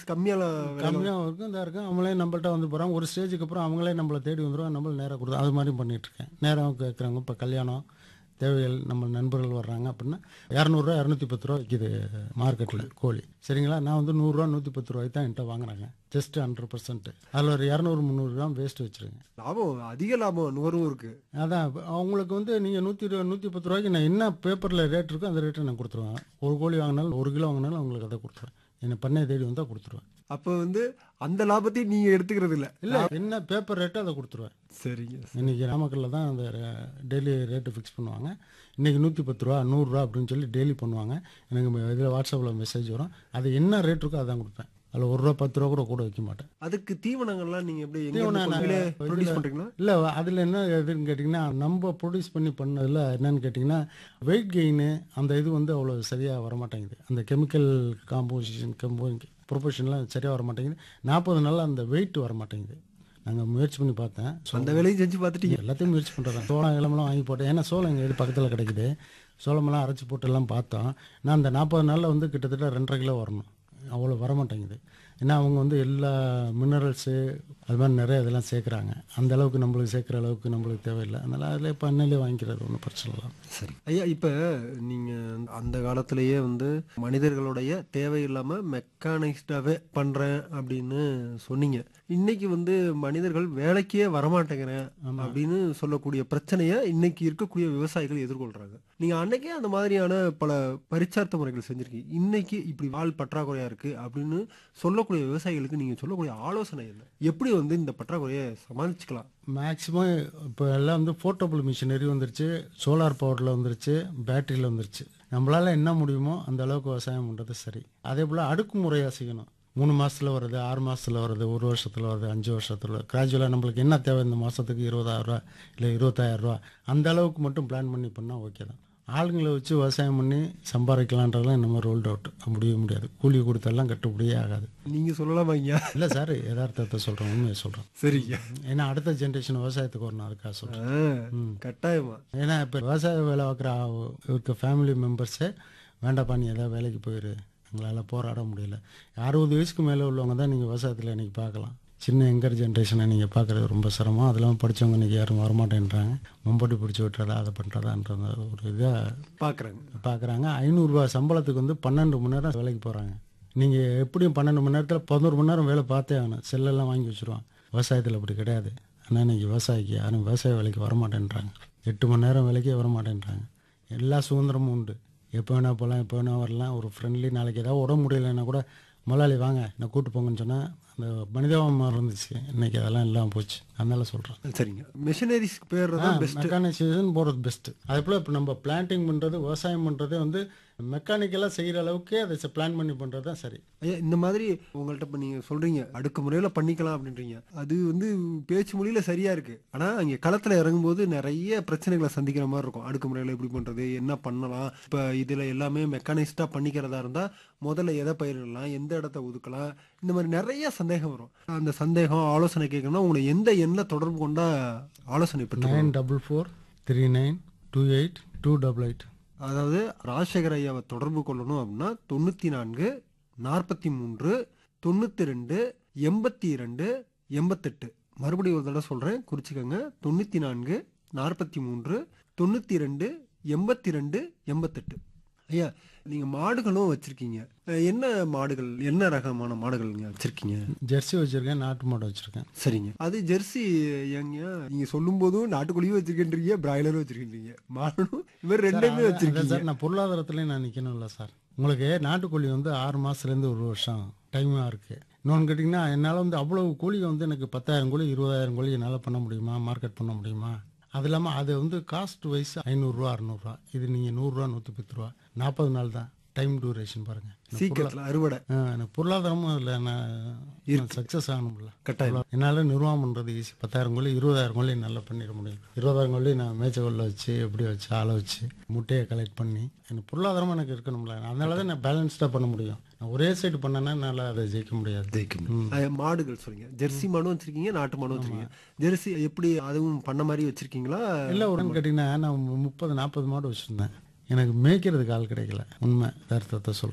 கம்மியான விலையில கம்மியாக இருக்கும் இதாக இருக்கும் அவங்களே நம்மள்ட்ட வந்து போகிறாங்க ஒரு ஸ்டேஜுக்கு அப்புறம் அவங்களே நம்மளை தேடி வந்துடுவாங்க நம்மள நேராக கொடுத்து அது மாதிரி பண்ணிட்டு இருக்கேன் நேரம் கேட்குறாங்க இப்போ கல்யாணம் தேவைகள் நம்ம நண்பர்கள் வர்றாங்க அப்படின்னா இரநூறுவா இரநூத்தி பத்து ரூபா விற்கிது மார்க்கெட்டில் கோழி சரிங்களா நான் வந்து நூறுரூவா நூற்றி பத்து ரூபாய்க்கு தான் என்கிட்ட வாங்குறாங்க ஜஸ்ட் ஹண்ட்ரட் பர்சன்ட் அதில் ஒரு இரநூறு முந்நூறு கிராம் வேஸ்ட் வச்சுருங்க லாபம் அதிக லாபம் நுகர்வோருக்கு அதான் இப்ப அவங்களுக்கு வந்து நீங்கள் நூற்றி இருபது நூற்றி பத்து ரூபாய்க்கு நான் என்ன பேப்பரில் ரேட் இருக்கோ அந்த ரேட்டை நான் கொடுத்துருவேன் ஒரு கோழி வாங்கினாலும் ஒரு கிலோ வாங்கினாலும் அவங்களுக்கு அதை கொடுத்துருவேன் என்னை பண்ணையை தேடி வந்தால் கொடுத்துருவேன் அப்ப வந்து அந்த லாபத்தையும் நீங்க எடுத்துக்கிறது இல்ல இல்லை என்ன பேப்பர் ரேட்டோ அதை கொடுத்துருவேன் சரிங்க இன்றைக்கி நாமக்கல்லில் தான் அந்த டெய்லி ரேட்டு ஃபிக்ஸ் பண்ணுவாங்க இன்றைக்கி நூற்றி பத்து ரூபா நூறுரூவா அப்படின்னு சொல்லி டெய்லி பண்ணுவாங்க எனக்கு இதில் வாட்ஸ்அப்பில் மெசேஜ் வரும் அது என்ன ரேட் இருக்கோ அதான் கொடுப்பேன் அதில் ஒரு ரூபா பத்து ரூபா கூட கூட வைக்க மாட்டேன் அதுக்கு தீவனங்கள்லாம் நீங்க எப்படி தீவனம் நான் ப்ரொடியூஸ் இதுல- பண்றீங்களா இல்லை அதில் என்ன எதுன்னு கேட்டிங்கன்னா நம்ம ப்ரொடியூஸ் பண்ணி பண்ணதில் என்னன்னு கேட்டிங்கன்னா வெயிட் கெயின் அந்த இது வந்து அவ்வளோ சரியாக வரமாட்டேங்குது அந்த கெமிக்கல் காம்போசிஷன் கம்போ ப்ரொபோஷன்லாம் சரியாக வர மாட்டேங்குது நாற்பது நாளில் அந்த வெயிட் வர மாட்டேங்குது நாங்கள் முயற்சி பண்ணி பார்த்தேன் அந்த வேலையும் செஞ்சு பார்த்துட்டீங்க எல்லாத்தையும் முயற்சி பண்ணுறேன் சோளம் இளமெல்லாம் வாங்கி போட்டேன் ஏன்னா சோளம் எங்கள் வீடு பக்கத்தில் கிடைக்குது சோளமெல்லாம் அரைச்சி போட்டு எல்லாம் பார்த்தோம் நான் அந்த நாற்பது நாளில் வந்து கிட்டத்தட்ட ரெண்டரை கிலோ வரணும் அவ்வளோ வர மாட்டேங்குது ஏன்னா அவங்க வந்து எல்லா மினரல்ஸு அது மாதிரி நிறைய இதெல்லாம் சேர்க்குறாங்க அந்த அளவுக்கு நம்மளுக்கு சேர்க்குற அளவுக்கு நம்மளுக்கு தேவையில்லை அதனால் அதில் இப்போ அண்ணிலே வாங்கிக்கிறது ஒன்றும் பிரச்சனை இல்லை சரி ஐயா இப்ப நீங்க அந்த காலத்திலேயே வந்து மனிதர்களுடைய தேவை இல்லாம மெக்கானிக்ஸ்டாவே பண்றேன் அப்படின்னு சொன்னீங்க இன்னைக்கு வந்து மனிதர்கள் வேலைக்கே வரமாட்டேங்கிறேன் அப்படின்னு சொல்லக்கூடிய பிரச்சனைய இன்னைக்கு இருக்கக்கூடிய விவசாயிகள் எதிர்கொள்றாங்க நீங்க அன்னைக்கே அந்த மாதிரியான பல பரிச்சார்த்த முறைகள் செஞ்சிருக்கீங்க இன்னைக்கு இப்படி ஆள் பற்றாக்குறையா இருக்கு அப்படின்னு சொல்லக்கூடிய விவசாயிகளுக்கு நீங்க சொல்லக்கூடிய ஆலோசனை என்ன எப்படி வந்து இந்த பற்றாக்குறையை சமாளிச்சுக்கலாம் மேக்ஸிமம் இப்போ எல்லாம் வந்து போர்ட்டபிள் மிஷினரி வந்துருச்சு சோலார் பவரில் வந்துருச்சு பேட்டரியில் வந்துருச்சு நம்மளால் என்ன முடியுமோ அந்த அளவுக்கு விவசாயம் பண்ணுறது சரி அதே போல் அடுக்குமுறையாக செய்யணும் மூணு மாசத்துல வருது ஆறு மாசத்துல வருது ஒரு வருஷத்தில் வருது அஞ்சு வருஷத்தில் கிராஜுவலாக நம்மளுக்கு என்ன தேவை இந்த மாதத்துக்கு இருபதாயிரம் ரூபா இல்லை இருபத்தாயிரம் ரூபா அந்த அளவுக்கு மட்டும் பிளான் பண்ணி பண்ணால் ஓகே தான் ஆளுங்களை வச்சு விவசாயம் பண்ணி சம்பாதிக்கலான்றதெல்லாம் நம்ம ரோல்ட் அவுட் முடியவே முடியாது கூலி கொடுத்தெல்லாம் கட்டுப்படியே ஆகாது நீங்க சொல்லலாமா ஐயா இல்லை சார் யதார்த்தத்தை சொல்கிறேன் உண்மையை சொல்கிறேன் சரிங்க ஏன்னா அடுத்த ஜென்ரேஷன் விவசாயத்துக்கு வரணும் அதுக்காக சொல்கிறேன் ஆ, கட்டாயமா ஏன்னா இப்போ விவசாய வேலை பார்க்குற இருக்க ஃபேமிலி மெம்பர்ஸே வேண்டாப்பா நீ ஏதாவது வேலைக்கு போயிரு எங்களால் போராட முடியல அறுபது வயசுக்கு மேலே உள்ளவங்க தான் நீங்கள் விவசாயத்தில் இன்றைக்கி பார்க்கலாம் சின்ன எங்கர் ஜென்ரேஷனை நீங்கள் பார்க்குறது ரொம்ப சிரமம் அதெல்லாம் படித்தவங்க இன்றைக்கி யாரும் வரமாட்டேன்றாங்க மும்பட்டி பிடிச்சி விட்டுறதா அதை பண்ணுறதான்ற ஒரு இதாக பாக்குறாங்க பார்க்குறாங்க ஐநூறுரூவா சம்பளத்துக்கு வந்து பன்னெண்டு மணி நேரம் வேலைக்கு போகிறாங்க நீங்கள் எப்படியும் பன்னெண்டு மணி நேரத்தில் பதினோரு மணி நேரம் வேலை பார்த்தே ஆகணும் செல்லெல்லாம் வாங்கி வச்சுருவான் விவசாயத்தில் அப்படி கிடையாது ஆனால் இன்னைக்கு விவசாயிக்கு யாரும் விவசாய வேலைக்கு வரமாட்டேன்றாங்க எட்டு மணி நேரம் வேலைக்கே வரமாட்டேன்றாங்க எல்லா சுதந்திரமும் உண்டு எப்போ வேணா போகலாம் எப்போ வேணா வரலாம் ஒரு ஃப்ரெண்ட்லி நாளைக்கு ஏதாவது உடம்பு முடியலைன்னா கூட முதலாளி வாங்க நான் கூட்டு போங்கன்னு சொன்னால் அந்த மனிதாபமாக இருந்துச்சு இன்னைக்கு அதெல்லாம் இல்லாமல் போச்சு அதனால சொல்கிறேன் சரிங்க மிஷினரிஸ்க்கு பேர் தான் பெஸ்ட் மெக்கானிசேஷன் போகிறது பெஸ்ட்டு அதே போல் இப்போ நம்ம பிளான்டிங் பண்ணுறது விவசாயம் பண்ணுறது வந்து மெக்கானிக்கலாக செய்கிற அளவுக்கு அதை பிளான் பண்ணி பண்ணுறது தான் சரி ஐயா இந்த மாதிரி உங்கள்ட்ட இப்போ நீங்கள் சொல்கிறீங்க அடுக்கு முறையில் பண்ணிக்கலாம் அப்படின்றீங்க அது வந்து பேச்சு மொழியில் சரியாக இருக்குது ஆனால் அங்கே களத்தில் இறங்கும்போது நிறைய பிரச்சனைகளை சந்திக்கிற மாதிரி இருக்கும் அடுக்கு முறையில் எப்படி பண்ணுறது என்ன பண்ணலாம் இப்போ இதில் எல்லாமே மெக்கானிஸ்டாக பண்ணிக்கிறதா இருந்தால் முதல்ல எதை பயிரிடலாம் எந்த இடத்த ஒதுக்கலாம் இந்த மாதிரி நிறைய சந்தேகம் வரும் அந்த சந்தேகம் ஆலோசனை கேட்கணும்னா உங்களை எந்த எண்ணெய் தொடர்பு கொண்டா ஆலோசனை பெற்று nine double four three nine two eight two double eight அதாவது ராஜசேகர் ஐயாவை தொடர்பு கொள்ளணும் அப்படின்னா தொண்ணூற்றி நான்கு நாற்பத்தி மூன்று தொண்ணூற்றி ரெண்டு எண்பத்தி இரண்டு எண்பத்தெட்டு மறுபடியும் ஒரு தடவை சொல்கிறேன் குறிச்சிக்கோங்க தொண்ணூற்றி நான்கு நாற்பத்தி மூன்று தொண்ணூற்றி ரெண்டு எண்பத்தி ரெண்டு எண்பத்தெட்டு ஐயா நீங்கள் மாடுகளும் வச்சுருக்கீங்க என்ன மாடுகள் என்ன ரகமான மாடுகள் நீங்கள் வச்சுருக்கீங்க ஜெர்சி வச்சுருக்கேன் நாட்டு மாடு வச்சுருக்கேன் சரிங்க அது ஜெர்சி ஏங்க நீங்க சொல்லும் போதும் நாட்டுக்கோழியும் வச்சிருக்கின்றீங்க பிராய்லரும் வச்சிருக்கின்றீங்க மாடனும் இவர் ரெண்டுமே அதான் வச்சிருக்கீங்க சார் நான் பொருளாதாரத்துலேயும் நான் நிற்கணும்ல சார் உங்களுக்கு நாட்டுக்கோழி வந்து ஆறு மாதத்துலேருந்து ஒரு வருஷம் டைமாக இருக்குது இன்னொன்று கேட்டிங்கன்னா என்னால் வந்து அவ்வளோ கோழியை வந்து எனக்கு பத்தாயிரம் கோழி இருபதாயிரம் கோழி என்னால் பண்ண முடியுமா மார்க்கெட் பண்ண முடியுமா அது இல்லாமல் அது வந்து காஸ்ட் வைஸ் ஐநூறுரூவா அறநூறுவா இது நீங்கள் நூறுரூவா நூற்றி பத்து ரூபா நாற்பது நாள் தான் டைம் டூரேஷன் பாருங்கள் சீக்கிரத்துல அறுவடை எனக்கு பொருளாதாரமும் அதில் நான் சக்ஸஸ் ஆகணும்ல கட்டாயம் என்னால் நிர்வாகம் பண்ணுறது ஈஸி பத்தாயிரம் கோழி இருபதாயிரம் கோழி நல்லா பண்ணிட முடியும் இருபதாயிரம் கோழி நான் மேய்ச்சக்கொள்ள வச்சு எப்படி வச்சு ஆளை வச்சு முட்டையை கலெக்ட் பண்ணி எனக்கு பொருளாதாரம் எனக்கு இருக்கணும்ல அதனால தான் நான் பேலன்ஸ்டாக பண்ண முடியும் நான் ஒரே சைடு பண்ணேன்னா என்னால் அதை ஜெயிக்க முடியாது அஹ், மாடுகள் சொல்றீங்க ஜெர்சி மாடும் வச்சிருக்கீங்க நாட்டு மாடும் வச்சிருக்கீங்க ஜெர்சி எப்படி அதுவும் பண்ண மாதிரி வச்சிருக்கீங்களா இல்லை உடனே கேட்டிங்கன்னா நான் முப்பது நாற்பது மாடு வச்சுருந்தேன் எனக்கு மேய்க்கிறதுக்கு ஆள் கிடைக்கல உண்மை அர்த்தத்தை சொல்கிறேன்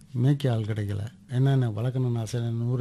மேய்க்க ஆள் கிடைக்கல என்னென்ன வளர்க்கணும்னு ஆசை நூறு